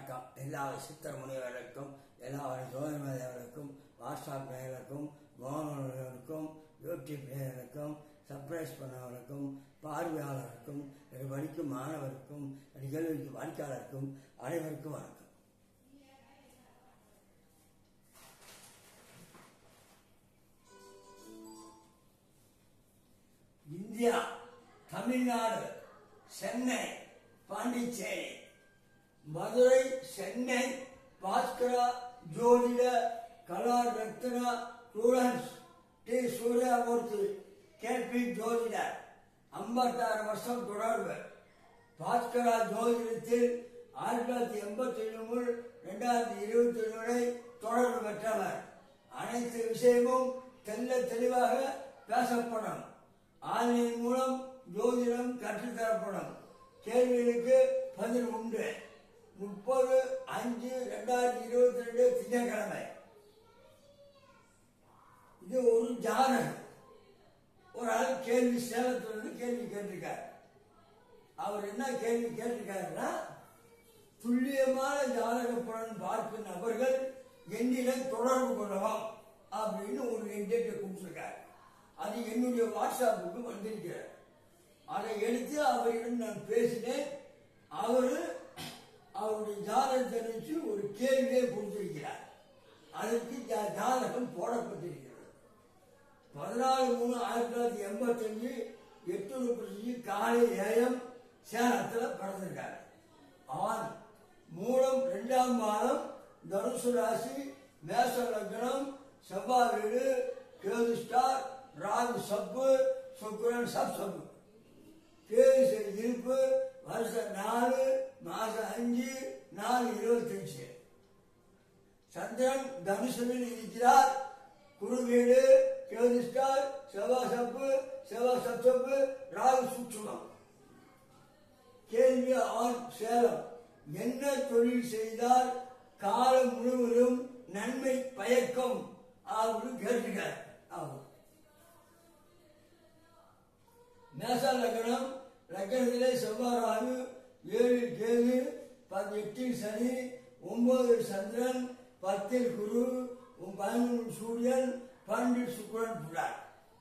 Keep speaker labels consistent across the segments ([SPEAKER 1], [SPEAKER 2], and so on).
[SPEAKER 1] வணக்கம் எல்லா சித்தர் முனிவர்களுக்கும் எல்லா ஜோதிமதியர்களுக்கும் வாட்ஸ்அப் நேயர்களுக்கும் மோகனர்களுக்கும் யூடியூப் நேயர்களுக்கும் சர்ப்ரைஸ் பண்ணவர்களுக்கும் பார்வையாளருக்கும் எனக்கு படிக்கும் மாணவருக்கும் எனக்கு கேள்விக்கு வாடிக்கையாளருக்கும் அனைவருக்கும் வணக்கம் இந்தியா தமிழ்நாடு சென்னை பாண்டிச்சேரி மதுரை சென்னை பாஸ்கரா ஜோதிட கலா ரத்னா ஸ்டூடெண்ட்ஸ் டி சூர்யாமூர்த்தி கேபி ஜோதிடர் ஐம்பத்தாறு வருஷம் தொடர்பு பாஸ்கரா ஜோதிடத்தில் ஆயிரத்தி தொள்ளாயிரத்தி எண்பத்தி ஏழு முதல் ரெண்டாயிரத்தி இருபத்தி ஏழு வரை தொடர்பு பெற்றவர் அனைத்து விஷயமும் தெல்ல தெளிவாக பேசப்படும் ஆன்லைன் மூலம் ஜோதிடம் கற்றுத்தரப்படும் கேள்விகளுக்கு பதில் உண்டு முப்பது அஞ்சு ரெண்டாயிரத்தி இருபத்தி ரெண்டு திங்கட்கிழமை இது ஒரு ஜாதகம் ஒரு ஆள் கேள்வி சேலத்திலிருந்து கேள்வி கேட்டிருக்கார் அவர் என்ன கேள்வி கேட்டிருக்காருன்னா துல்லியமான ஜாதக பலன் பார்க்கும் நபர்கள் என்னிடம் தொடர்பு கொள்ளலாம் அப்படின்னு ஒரு எண்டேட்டை கொடுத்துருக்காரு அது என்னுடைய வாட்ஸ்அப்புக்கு வந்திருக்கிறார் அதை எடுத்து அவரிடம் நான் பேசினேன் அவரு அவருடைய ஜாதகம் தெரிவித்து ஒரு கேள்வியை கொடுத்திருக்கிறார் அதற்கு ஜா- ஜாதகம் போடப்பட்டிருக்கிறது பதினாலு மூணு ஆயிரத்தி தொள்ளாயிரத்தி எண்பத்தஞ்சு எட்டு முப்பத்தஞ்சு காலை ஏஎம் சேலத்தில் பிறந்திருக்காரு ஆண் மூலம் ரெண்டாம் மாதம் தனுசு ராசி மேச லக்னம் செவ்வாய் வீடு கேது ஸ்டார் ராகு சப்பு சுக்கிரன் சப் சப்பு கேது சரி இருப்பு வருஷம் நாலு மாசம் அஞ்சு நாலு இருபத்தஞ்சு சந்திரன் தனுஷனில் இருக்கிறார் குரு வீடு கேதிஸ்டார் செவ்வா சப்பு செவ்வா சப்சப்பு ராகு சூட்சுமம் கேள்வி ஆண் சேலம் என்ன தொழில் செய்தால் காலம் முழுவதும் நன்மை பயக்கும் அப்படின்னு கேட்டுக்கார் அவர் மேச லக்னம் லக்னத்திலே செவ்வாய் ராகு ஏழு கேது பத் எட்டில் சனி ஒன்பது சந்திரன் பத்தில் குரு உம் பதினொன்று சூரியன் பன்னெண்டு சுக்கிரன் புறார்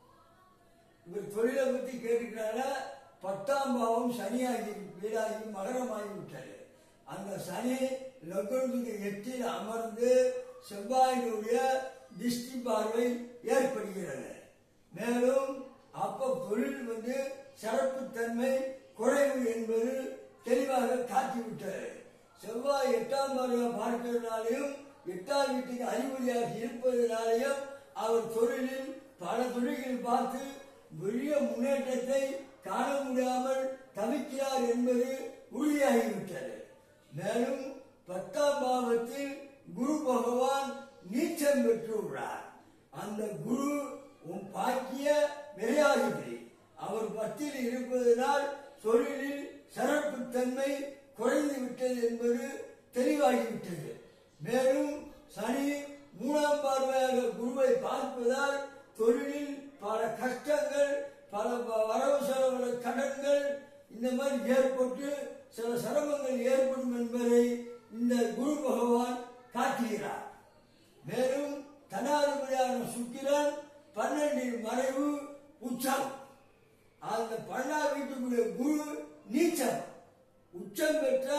[SPEAKER 1] இவர் தொழிலை பத்தி கேட்டுக்கிறார பத்தாம் பாவம் சனியாகி வீடாகி மகரமாகி விட்டது அந்த சனி லக்னத்துக்கு எட்டில் அமர்ந்து செவ்வாயினுடைய திஷ்டி பார்வை ஏற்படுகிறது மேலும் அப்ப தொழில் வந்து சிறப்புத்தன்மை குறைவு என்பது தெளிவாக காட்டிவிட்டது செவ்வாய் எட்டாம் பார்வை பார்க்கிறதுனாலையும் எட்டாம் வீட்டுக்கு அதிபதியாக இருப்பதனாலையும் அவர் தொழிலில் பல தொழில்கள் பார்த்து பெரிய முன்னேற்றத்தை காண முடியாமல் தவிக்கிறார் என்பது உறுதியாகிவிட்டது மேலும் பத்தாம் பாவத்தில் குரு பகவான் நீச்சம் பெற்றுள்ளார் அந்த குரு உன் பாக்கிய விளையாடுகிறி அவர் பத்தில் இருப்பதனால் தொழிலில் சிறப்புத்தன்மை குறைந்து விட்டது என்பது தெளிவாகிவிட்டது மேலும் சனி மூணாம் பார்வையாக குருவை பார்ப்பதால் தொழிலில் பல கஷ்டங்கள் பல வ- வரவு செலவுல கடன்கள் இந்த மாதிரி ஏற்பட்டு சில சிரமங்கள் ஏற்படும் என்பதை இந்த குரு பகவான் காட்டுகிறார் மேலும் தனாதிபதியான சுக்கிரன் பன்னெண்டில் மறைவு உச்சம் அந்த பன்னா வீட்டுக்குரிய குரு நீச்சம் உச்சம் பெற்ற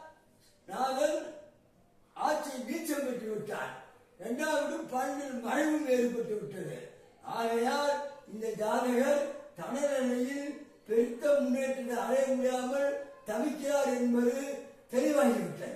[SPEAKER 1] நாதன் ஆட்சி நீச்சம் பெற்று விட்டார் இரண்டாவது பன்னெண்டில் மறைவும் ஏற்பட்டு விட்டது ஆகையால் இந்த ஜாதகர் தனநிலையில் பெருத்த முன்னேற்றத்தை அடைய முடியாமல் தவிக்கிறார் என்பது தெளிவாகிவிட்டது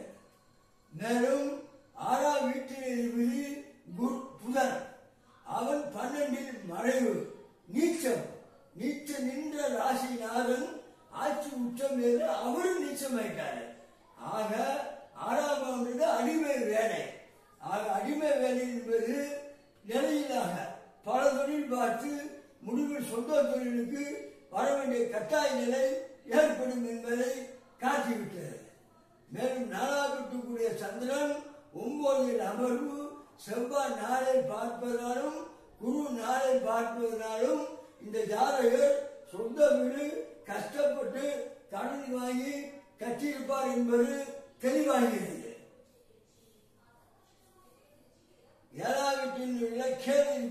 [SPEAKER 1] மேலும் ஆறாம் வீட்டில் இருப்பது குரு புதன் அவன் பன்னெண்டில் மறைவு நீச்சம் நீச்ச நின்ற ராசிநாதன் ஆட்சி உச்சம் ஏறு அவரும் நீச்சமாயிட்டாரு ஆக ஆறாம் ஆண்டு அடிமை வேலை ஆக அடிமை வேலை என்பது நிலையிலாக பல தொழில் பார்த்து முடிவில் சொந்த தொழிலுக்கு வர வேண்டிய கட்டாய நிலை ஏற்படும் என்பதை காட்டிவிட்டது மேலும் நாலாவட்டுக்குரிய சந்திரன் ஒன்பதில் அமர்வு செவ்வாய் நாளை பார்ப்பதனாலும் குரு நாளை பார்ப்பதனாலும் இந்த ஜாதகர் சொந்த வீடு கஷ்டப்பட்டு கடன் வாங்கி கட்டியிருப்பார் என்பது தெளிவாகிறது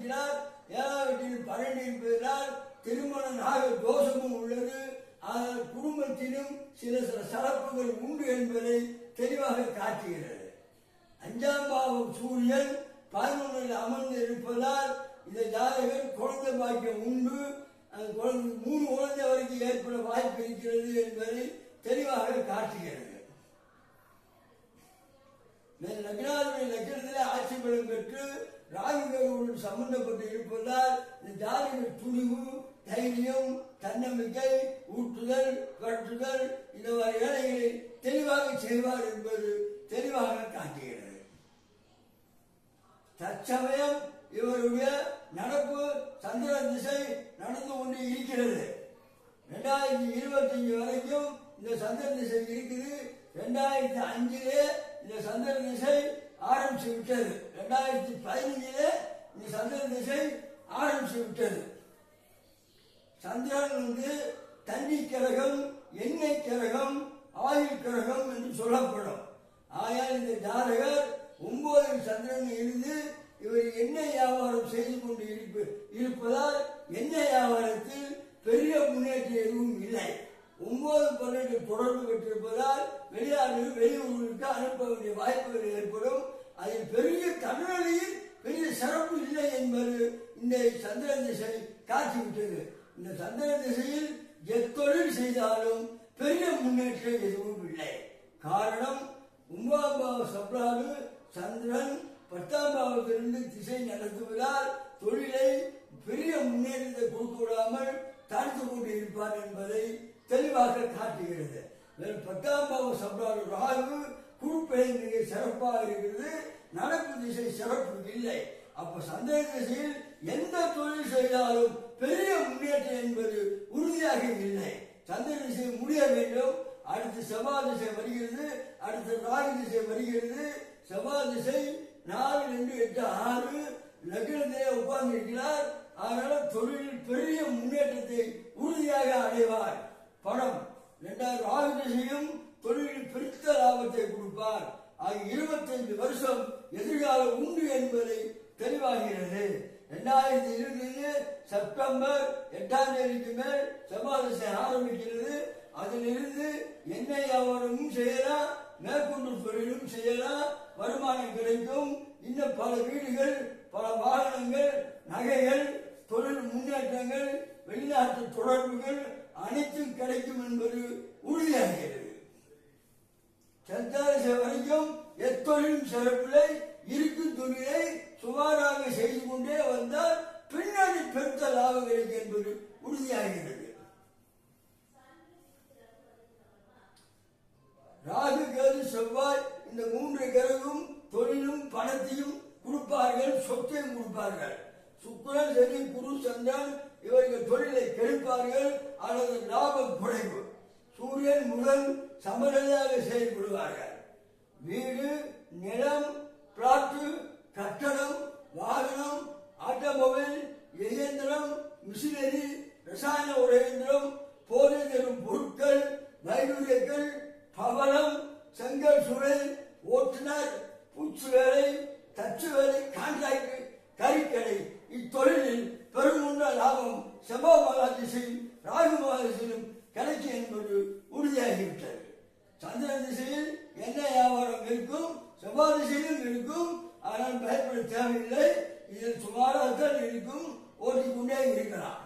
[SPEAKER 1] இருக்கிறார் ஏழாம் வீட்டில் பன்னெண்டு இருப்பதனால் திருமண நாக தோஷமும் உள்ளது ஆனால் குடும்பத்திலும் சில சில சலப்புகள் உண்டு என்பதை தெளிவாக காட்டுகிறது அஞ்சாம் பாவம் சூரியன் பதினொன்றில் அமர்ந்து இருப்பதால் இந்த ஜாதகர் குழந்தை பாக்கியம் உண்டு அந்த குழந்தை மூணு குழந்தை வரைக்கும் ஏற்பட வாய்ப்பு இருக்கிறது என்பதை தெளிவாக காட்டுகிறது லக்னாதிபதி லக்னத்திலே ஆட்சி பலம் பெற்று ராகுகளுடன் சம்பந்தப்பட்டு இருப்பதால் இந்த ஜாதக துணிவு தைரியம் தன்னம்பிக்கை ஊட்டுதல் கட்டுதல் இந்த மாதிரி வேலைகளை தெளிவாக செய்வார் என்பது தெளிவாக காட்டுகிறது தற்சமயம் இவருடைய நடப்பு சந்திர திசை நடந்து கொண்டு இருக்கிறது ரெண்டாயிரத்தி இருபத்தஞ்சு வரைக்கும் இந்த சந்திர திசை இருக்குது ரெண்டாயிரத்தி அஞ்சிலே இந்த சந்திர திசை ஆரம்பிச்சு விட்டது ரெண்டாயிரத்தி பதினஞ்சிலே இந்த சந்திர திசை ஆரம்பிச்சு விட்டது சந்திரன் வந்து தண்ணி கிரகம் எண்ணெய் கிரகம் ஆயுள் கிரகம் என்று சொல்லப்படும் ஆயால் இந்த ஜாதகர் ஒன்பது சந்திரன் இருந்து இவர் எண்ணெய் வியாபாரம் செய்து கொண்டு இருப்பு இருப்பதால் எண்ணெய் வியாபாரத்தில் பெரிய முன்னேற்றம் எதுவும் இல்லை ஒன்பது பன்னெண்டு தொடர்பு பெற்றிருப்பதால் வெளிநாடு வெளியூர்களுக்கு அனுப்ப வேண்டிய வாய்ப்புகள் ஏற்படும் அதில் பெரிய தமிழில் பெரிய சிறப்பு இல்லை என்பது இந்த சந்திர திசை காட்டிவிட்டது இந்த சந்திர திசையில் எத்தொழில் செய்தாலும் பெரிய முன்னேற்றம் எதுவும் இல்லை காரணம் ஒன்பதாம் பாவ சப்ளாடு சந்திரன் பத்தாம் பாவத்திலிருந்து திசை நடத்துவதால் தொழிலை பெரிய முன்னேற்றத்தை கொடுக்க விடாமல் தாழ்த்து கொண்டு இருப்பார் என்பதை தெளிவாக காட்டுகிறது மேலும் பத்தாம் பாவ சப்ளாடு ராகு குழுப்படை மிக சிறப்பாக இருக்கிறது நடப்பு திசை சிறப்பு இல்லை அப்ப சந்திர திசையில் எந்த தொழில் செய்தாலும் பெரிய முன்னேற்றம் என்பது உறுதியாக இல்லை சந்திர திசை முடிய வேண்டும் அடுத்து செவ்வாய் திசை வருகிறது அடுத்து ராகு திசை வருகிறது செவ்வாய் திசை நாலு ரெண்டு எட்டு ஆறு லக்னத்திலே உட்கார்ந்து இருக்கிறார் அதனால தொழிலில் பெரிய முன்னேற்றத்தை உறுதியாக அடைவார் பணம் இரண்டாவது ராகு திசையும் தொழிலில் பெருத்த லாபத்தை கொடுப்பார் ஆகிய இருபத்தைந்து வருஷம் எதிர்காலம் உண்டு என்பதை தெளிவாகிறது இரண்டாயிரத்தி இருபது செப்டம்பர் எட்டாம் தேதிக்கு மேல் செவ்வாய் ஆரம்பிக்கிறது அதிலிருந்து எண்ணெய் வியாபாரமும் செய்யலாம் மேற்கொண்டு தொழிலும் செய்யலாம் வருமானம் கிடைக்கும் இன்னும் பல வீடுகள் பல வாகனங்கள் நகைகள் தொழில் முன்னேற்றங்கள் வெளிநாட்டு தொடர்புகள் அனைத்தும் கிடைக்கும் என்பது உறுதியாகிறது சந்தாரிச வரைக்கும் எத்தொழிலும் சிறப்பில்லை இருக்கும் தொழிலை சுமாராக செய்து கொண்டே வந்தால் பின்னாடி பெருத்த லாபம் கிடைக்கும் என்பது உறுதியாகிறது ராகு கேது செவ்வாய் இந்த மூன்று கிரகம் தொழிலும் பணத்தையும் கொடுப்பார்கள் சொத்தையும் கொடுப்பார்கள் சுக்கிரன் சனி குரு சந்திரன் இவர்கள் தொழிலை கெடுப்பார்கள் அல்லது லாபம் குறைவு சூரியன் முதல் சமநிலையாக செயல்படுவார்கள் வீடு நிலம் பிளாட்டு கட்டடம் வாகனம் ஆட்டோமொபைல் இயந்திரம் மிஷினரி ரசாயன உரையந்திரம் போதை தரும் பொருட்கள் வைடூரியங்கள் பவளம் செங்கல் சுரை ஓட்டுநர் பூச்சு வேலை தச்சு வேலை கான்ட்ராக்ட் கறிக்கடை இத்தொழிலில் பெருமுண்ட லாபம் செவ்வா மகாதிசையும் ராகு மகாதிசையும் கிடைக்கும் என்பது உறுதியாகிவிட்டது சந்திர திசையில் என்ன வியாபாரம் இருக்கும் செவ்வாய் திசையிலும் இருக்கும் ஆனால் பயப்பட தேவையில்லை இதில் சுமாராகத்தான் இருக்கும் ஓட்டிக்கொண்டே இருக்கலாம்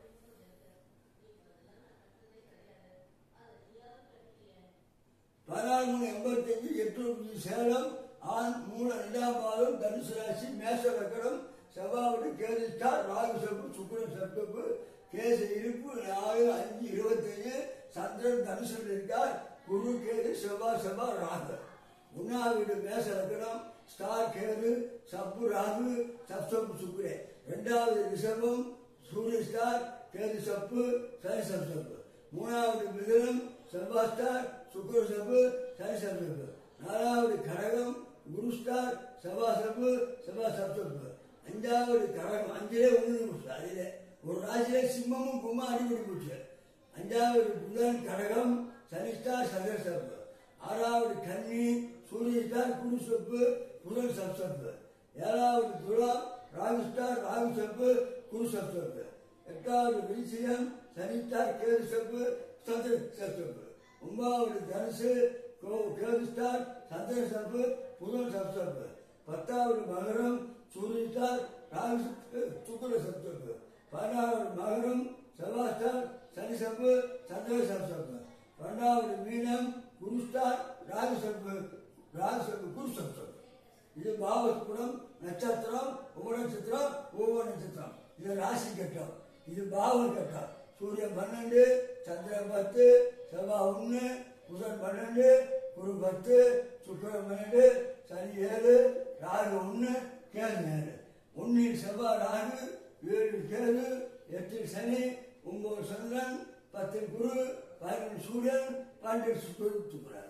[SPEAKER 1] பதினாலு மூணு எண்பத்தஞ்சு எட்டு சேலம் ஆண் மூணு ரெண்டாம் பாதம் தனுசு ராசி மேச லக்கணம் செவ்வாய் கேது ஸ்டார் ராகு செப்பு சுக்கரன் செப்பு கேச இருப்பு நாலு அஞ்சு இருபத்தஞ்சு சந்திரன் தனுசில் இருக்கார் குரு கேது செவ்வாய் செவ்வாய் ராகு ஒன்னாவது மேச லக்கணம் ஸ்டார் கேது சப்பு ராகு சப்சப்பு சுக்குரே ரெண்டாவது ரிஷபம் சூரிய ஸ்டார் கேது சப்பு சனி சப்சப்பு மூணாவது மிதனம் செவ்வாய் ஸ்டார் சுக்கர சப்பு சனி சப்சப்பு நாலாவது கடகம் குரு ஸ்டார் செவ்வாய் சப்பு செவ்வாய் சப்சப்பு அஞ்சாவது கடகம் அஞ்சிலே ஒன்று அதிலே ஒரு ராசியில சிம்மமும் கும்மா அடிபடி போச்சு அஞ்சாவது புதன் கடகம் சனிஷ்டா சகர் சப்பு ஆறாவது கன்னி சூரியஸ்டார் குரு சப்பு புதன் சப்சப்பு ஏழாவது துலாம் ராகுஸ்டார் ராகு சப்பு குரு சப்சப்பு எட்டாவது விருச்சிகம் சனிஸ்டார் கேது சப்பு சந்திர சப்சப்பு ஒன்பதாவது தனுசு கோ- கேது ஸ்டார் சந்திர சப்பு புதன் சப்சப்பு பத்தாவது மகரம் சூரிய ஸ்டார் ராகு சப்பு, சுக்கிர சப்சப்பு பதினாறாவது மகரம் செவ்வாய் ஸ்டார் சனி சப்பு சந்திர சப்சப்பு பன்னெண்டாவது மீனம் குரு ஸ்டார் ராகு சப்பு ராகு சப்பு குரு சப்சப்பு இது பாவகுடம் நட்சத்திரம் உப நட்சத்திரம் ஒவ்வொரு நட்சத்திரம் இது ராசி கட்டம் இது பாவ கட்டம் சூரியன் பன்னெண்டு சந்திரன் பத்து செவ்வாய் ஒன்று புதன் பன்னெண்டு குரு பத்து சுக்கிரன் பன்னெண்டு சனி ஏழு ராகு ஒன்று கேது ஏழு ஒன்னில் செவ்வாய் ராகு ஏழு கேது எட்டில் சனி ஒன்பது சந்திரன் பத்தில் குரு பதினொன்று சூரியன் பன்னெண்டு சுக்கிரன் சுக்கிரன்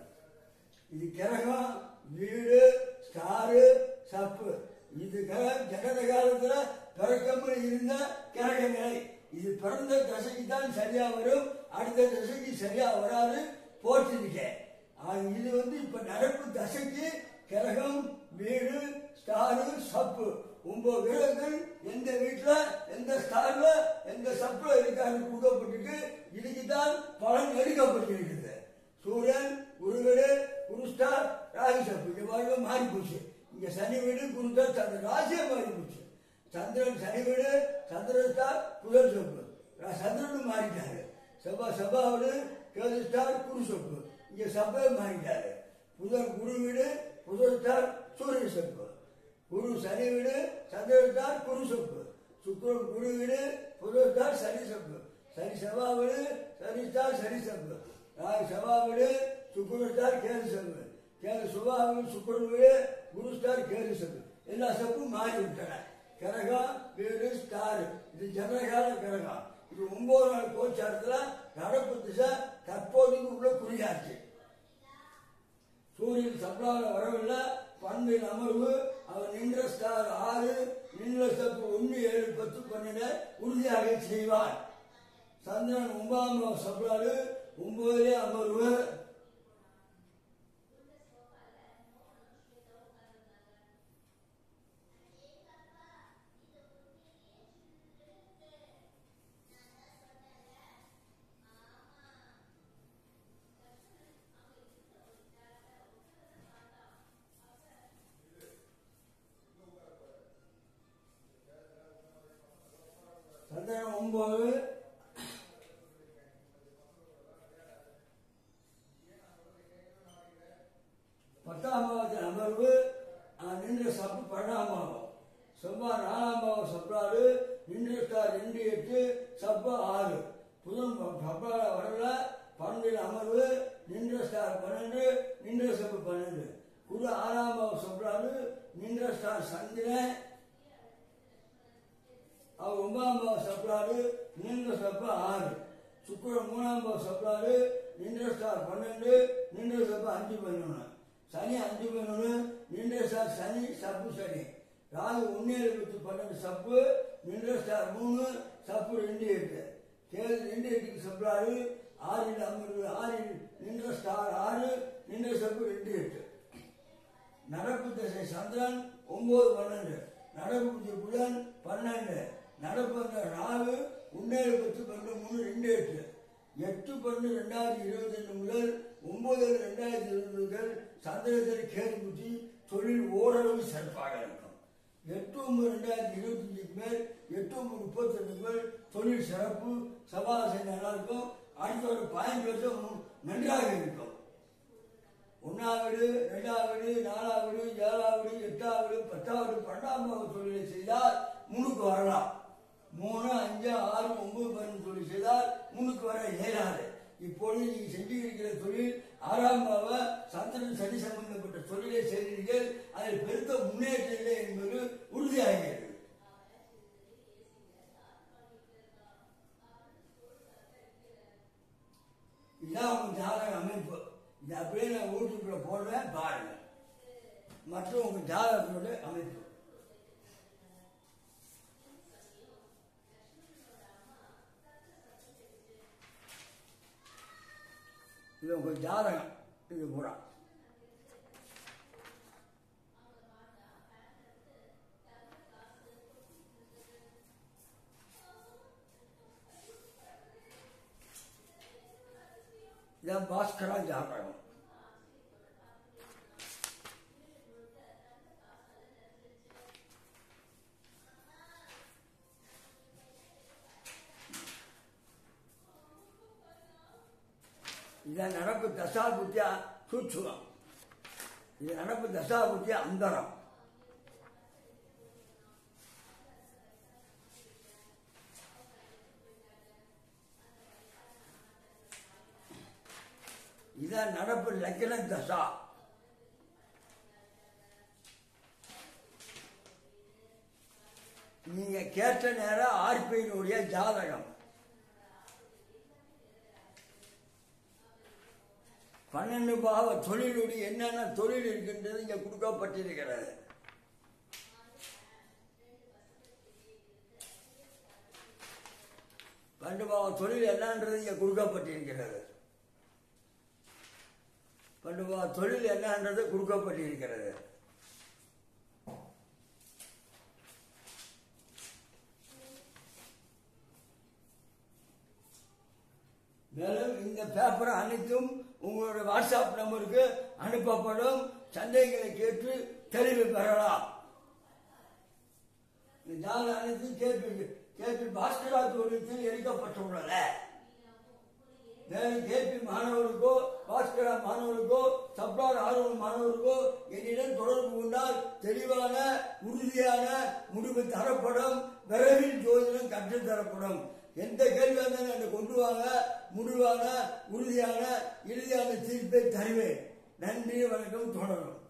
[SPEAKER 1] இது கிரகம் வீடு ஸ்டாரு சப்பு இது கிரகம் ஜனத காலத்துல பிறக்கமல் இருந்த கிரக நிலை இது பிறந்த தசைக்கு தான் சரியா வரும் அடுத்த தசைக்கு சரியா வராது போட்டிருக்கேன் ஆனா இது வந்து இப்ப நடப்பு தசைக்கு கிரகம் வீடு ஸ்டாரு சப்பு ஒன்பது கிரகங்கள் எந்த வீட்டுல எந்த ஸ்டார்ல எந்த சப்புல இருக்கான்னு கொடுக்கப்பட்டிருக்கு இதுக்கு தான் பலன் எடுக்கப்பட்டிருக்குது சூரியன் குருவீடு குருஸ்டார் ராகு சப்பு இது வாழ்க்கை மாறி போச்சு இங்க சனி வீடு குருஸ்டார் சந்திர ராசியே மாறி போச்சு சந்திரன் சனி வீடு சந்திரன் ஸ்டார் புதன் சப்பு ரா- சந்திரனும் மாறிட்டாரு செவ்வாய் செவ்வாவோடு கேது ஸ்டார் குரு சப்பு இங்க சப்பே மாறிட்டாரு புதன் குரு வீடு புதன் ஸ்டார் சூரிய சப்பு குரு சனி வீடு சந்திரன் ஸ்டார் குரு சப்பு சுக்கிரன் குரு வீடு புதன் ஸ்டார் சனி சப்பு சனி செவ்வாய் வீடு சனி ஸ்டார் சனி சப்பு ராகு செவ்வாய் வீடு சுக்கிரன் ஸ்டார் கேது சப்பு கேது சுபாய் வீடு சுக்கிரன் வீடு குரு ஸ்டார் கேது சப்பு எல்லா சப்பும் மாறி விட்டன கிரகம் வீடு ஸ்டார் இது ஜனகால கிரகம் இது ஒன்பது நாள் கோச்சாரத்துல நடப்பு திசை தற்போதைக்கு உள்ள குறியாச்சு சூரியன் சப்ளால வரவில்லை பண்பின் அமர்வு அவர் நின்ற ஸ்டார் ஆறு நின்ற ஸ்டெப் ஒன்று ஏழு பத்து பன்னெண்டு உறுதியாக செய்வார் சந்திரன் ஒன்பதாம் சப்ளாடு ஒன்பதிலே அமர்வு சந்திரன் ஒன்பது பத்தாம் பாவத்தின் அமர்வு அஹ், நின்ற சப்பு பன்னெண்டாம் பாவம் செவ்வாய் நாலாம் பாவம் சப்ளாடு நின்ற ஸ்டார் ரெண்டு எட்டு சப்பு ஆறு புதன் ப- சப்ளாட வரல பன்னெண்டில் அமர்வு நின்ற ஸ்டார் பன்னெண்டு நின்ற சப்பு பன்னெண்டு குரு ஆறாம் பாவம் சப்ளாடு நின்ற ஸ்டார் சந்திரன் அவர் ஒன்பதாம் பாவ சப்ளாடு நின்ற சப்ப ஆறு சுக்கிரன் மூணாம் பாவ சப்ளாடு நின்ற ஸ்டார் பன்னெண்டு நின்ற சப்ப அஞ்சு பதினொன்று சனி அஞ்சு பதினொன்று நின்ற ஸ்டார் சனி சப்பு சனி ராகு ஒன்னேழு பத்து பன்னெண்டு சப்பு நின்ற ஸ்டார் மூணு சப்பு ரெண்டு எட்டு கேது ரெண்டு எட்டுக்கு சப்ளாடு ஆறில் அமர்வு ஆறில் நின்ற ஸ்டார் ஆறு நின்ற சப்பு ரெண்டு எட்டு நடப்பு திசை சந்திரன் ஒன்பது பன்னெண்டு நடப்பு திசை புதன் பன்னெண்டு நடப்பு அந்த நாலு உன்னேழு பத்து பன்னெண்டு மூணு ரெண்டு எட்டு எட்டு பன்னெண்டு ரெண்டாயிரத்தி இருபத்தி ரெண்டு முதல் ஒன்பது ரெண்டாயிரத்தி இருபது முதல் சந்திரத்தில் கேது குத்தி தொழில் ஓரளவு சிறப்பாக இருக்கும் எட்டு ஒன்பது ரெண்டாயிரத்தி இருபத்தஞ்சுக்கு மேல் எட்டு ஒன்பது முப்பத்தி ரெண்டுக்கு மேல் தொழில் சிறப்பு சவாசை நல்லா இருக்கும் அடுத்த ஒரு பதினஞ்சு வருஷம் நன்றாக இருக்கும் ஒன்றாவது ரெண்டாவது நாலாவது ஏழாவது எட்டாவது பத்தாவது பன்னெண்டாம் தொழிலை செய்தால் முன்னுக்கு வரலாம் மூணு அஞ்சு ஆறு ஒன்பது பன்னெண்டு தொழில் செய்தால் முன்னுக்கு வர இயலாது இப்பொழுது நீங்க செஞ்சு இருக்கிற தொழில் ஆறாம் பாவ சந்திரன் சனி சம்பந்தப்பட்ட தொழிலை செய்கிறீர்கள் அதில் பெருத்த முன்னேற்றம் இல்லை என்பது உறுதியாகிறது இதான் உங்க ஜாதக அமைப்பு இது அப்படியே நான் யூடியூப்ல போடுவேன் பாருங்க மற்றும் உங்க ஜாதகத்தோட அமைப்பு இது உங்க ஜாதகம் இது பூரா இதான் பாஸ்கரா ஜாதகம் இதான் நடப்பு தசா புத்தியா சூட்சுமம் இது நடப்பு தசா புத்தியா அந்தரம் இதான் நடப்பு லக்கண தசா நீங்க கேட்ட நேரம் ஆர்பியினுடைய ஜாதகம் பன்னெண்டு பாவ தொழிலுடைய என்னென்ன தொழில் இருக்கின்றது இங்க கொடுக்கப்பட்டிருக்கிறது பன்னெண்டு பாவ தொழில் என்னன்றது இங்க கொடுக்கப்பட்டிருக்கிறது பன்னெண்டு பாவ தொழில் என்னன்றது கொடுக்கப்பட்டிருக்கிறது மேலும் இந்த பேப்பர் அனைத்தும் உங்களுடைய வாட்ஸ்அப் நம்பருக்கு அனுப்பப்படும் சந்தேகங்களை கேட்டு தெளிவு பெறலாம் இந்த ஜாதகம் அனைத்தும் கேட்டு கேட்டு பாஸ்கரா தொழிலத்தில் எடுக்கப்பட்டுள்ளன மேலும் கேபி மாணவருக்கோ பாஸ்கரா மாணவருக்கோ சப்ளார் ஆர்வம் மாணவருக்கோ என்னிடம் தொடர்பு கொண்டால் தெளிவான உறுதியான முடிவு தரப்படும் விரைவில் ஜோதிடம் கற்றுத் தரப்படும் எந்த கேள்வி வந்தாலும் என்னை கொண்டு வாங்க முடிவான உறுதியான இறுதியான தீர்ப்பை தருவேன் நன்றி வணக்கம் தொடரும்